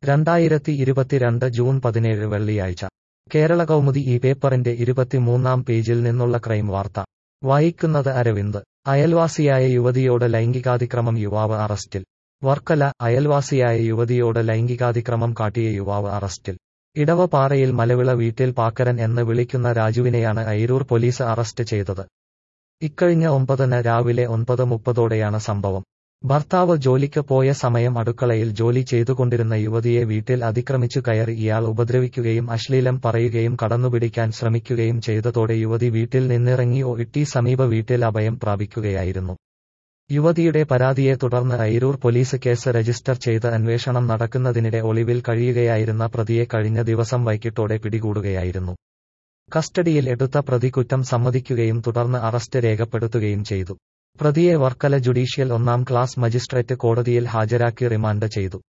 രണ്ടായിരത്തി ഇരുപത്തിരണ്ട് ജൂൺ പതിനേഴ് വെള്ളിയാഴ്ച കേരള കൗമുദി ഈ പേപ്പറിന്റെ ഇരുപത്തിമൂന്നാം പേജിൽ നിന്നുള്ള ക്രൈം വാർത്ത വായിക്കുന്നത് അരവിന്ദ് അയൽവാസിയായ യുവതിയോട് ലൈംഗികാതിക്രമം യുവാവ് അറസ്റ്റിൽ വർക്കല അയൽവാസിയായ യുവതിയോട് ലൈംഗികാതിക്രമം കാട്ടിയ യുവാവ് അറസ്റ്റിൽ ഇടവപ്പാറയിൽ മലവിള വീട്ടിൽ പാക്കരൻ എന്ന് വിളിക്കുന്ന രാജുവിനെയാണ് അയിരൂർ പോലീസ് അറസ്റ്റ് ചെയ്തത് ഇക്കഴിഞ്ഞ ഒമ്പതിന് രാവിലെ ഒൻപത് മുപ്പതോടെയാണ് സംഭവം ഭർത്താവ് ജോലിക്ക് പോയ സമയം അടുക്കളയിൽ ജോലി ചെയ്തുകൊണ്ടിരുന്ന യുവതിയെ വീട്ടിൽ അതിക്രമിച്ചു കയറി ഇയാൾ ഉപദ്രവിക്കുകയും അശ്ലീലം പറയുകയും കടന്നുപിടിക്കാൻ ശ്രമിക്കുകയും ചെയ്തതോടെ യുവതി വീട്ടിൽ നിന്നിറങ്ങി ഒ ഇട്ടി സമീപ വീട്ടിൽ അഭയം പ്രാപിക്കുകയായിരുന്നു യുവതിയുടെ പരാതിയെ തുടർന്ന് അയിരൂർ പോലീസ് കേസ് രജിസ്റ്റർ ചെയ്ത് അന്വേഷണം നടക്കുന്നതിനിടെ ഒളിവിൽ കഴിയുകയായിരുന്ന പ്രതിയെ കഴിഞ്ഞ ദിവസം വൈകിട്ടോടെ പിടികൂടുകയായിരുന്നു കസ്റ്റഡിയിൽ എടുത്ത പ്രതി കുറ്റം സമ്മതിക്കുകയും തുടർന്ന് അറസ്റ്റ് രേഖപ്പെടുത്തുകയും ചെയ്തു പ്രതിയെ വർക്കല ജുഡീഷ്യൽ ഒന്നാം ക്ലാസ് മജിസ്ട്രേറ്റ് കോടതിയിൽ ഹാജരാക്കി റിമാൻഡ് ചെയ്തു